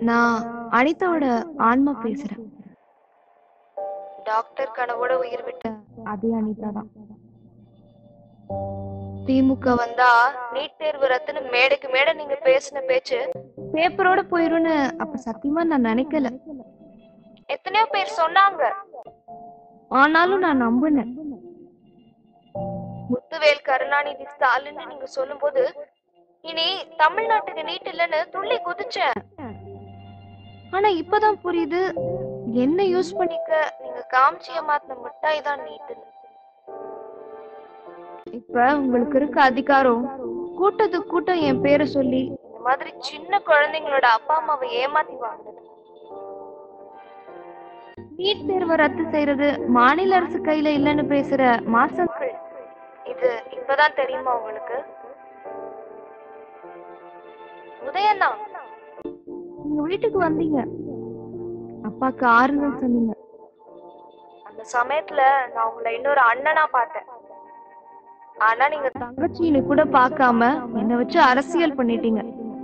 நான் அனிதாவோட ஆன்மா பேசுறேன் டாக்டர் கனவோட உயிர் விட்ட அதே அனிதா தான் திமுக வந்தா நீட் தேர்வு ரத்துன்னு மேடைக்கு மேடை நீங்க பேசின பேச்சு பேப்பரோட போயிரும்னு அப்ப சத்தியமா நான் நினைக்கல எத்தனையோ பேர் சொன்னாங்க ஆனாலும் நான் நம்பினேன் முத்துவேல் கருணாநிதி ஸ்டாலின் நீங்க சொல்லும்போது இனி தமிழ்நாட்டுக்கு நீட் இல்லைன்னு துள்ளி குதிச்சேன் ஆனா இப்பதான் புரியுது என்ன யூஸ் பண்ணிக்க நீங்க காமிச்சிய மாத்தின மிட்டாய் தான் நீட்டுன்னு இப்ப உங்களுக்கு இருக்க அதிகாரம் கூட்டத்துக்கு கூட்டம் என் பேரை சொல்லி இந்த மாதிரி சின்ன குழந்தைங்களோட அப்பா அம்மாவை ஏமாத்தி வாங்குறது நீட் தேர்வை ரத்து செய்யறது மாநில அரசு கையில இல்லைன்னு பேசுற மாசங்கள் இது இப்பதான் தெரியுமா உங்களுக்கு உதயண்ணா நீங்க வீட்டுக்கு வந்தீங்க அப்பாக்கு ஆறுதல் சொன்னீங்க அந்த சமயத்துல நான் உங்களை இன்னொரு அண்ணனா பார்த்தேன் ஆனா நீங்க தங்கச்சின்னு கூட பார்க்காம என்ன வச்சு அரசியல் பண்ணிட்டீங்க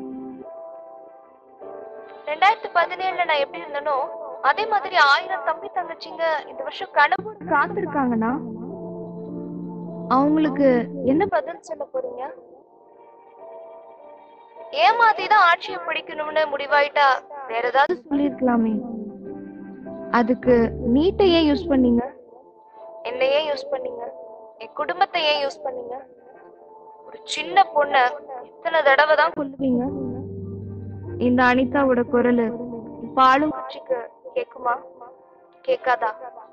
ரெண்டாயிரத்தி பதினேழுல நான் எப்படி இருந்தனோ அதே மாதிரி ஆயிரம் தம்பி தங்கச்சிங்க இந்த வருஷம் கனவு காத்திருக்காங்கன்னா அவங்களுக்கு என்ன பதில் சொல்ல போறீங்க ஏமாத்தி தான் ஆட்சியை பிடிக்கணும்னு முடிவாயிட்டா வேற ஏதாவது சொல்லிருக்கலாமே அதுக்கு நீட்டை ஏன் யூஸ் பண்ணீங்க என்ன ஏன் யூஸ் பண்ணீங்க என் குடும்பத்தை ஏன் யூஸ் பண்ணீங்க ஒரு சின்ன பொண்ண எத்தனை தடவை தான் கொல்லுவீங்க இந்த அனிதாவோட குரல் இப்ப ஆளுங்கட்சிக்கு கேக்குமா கேட்காதா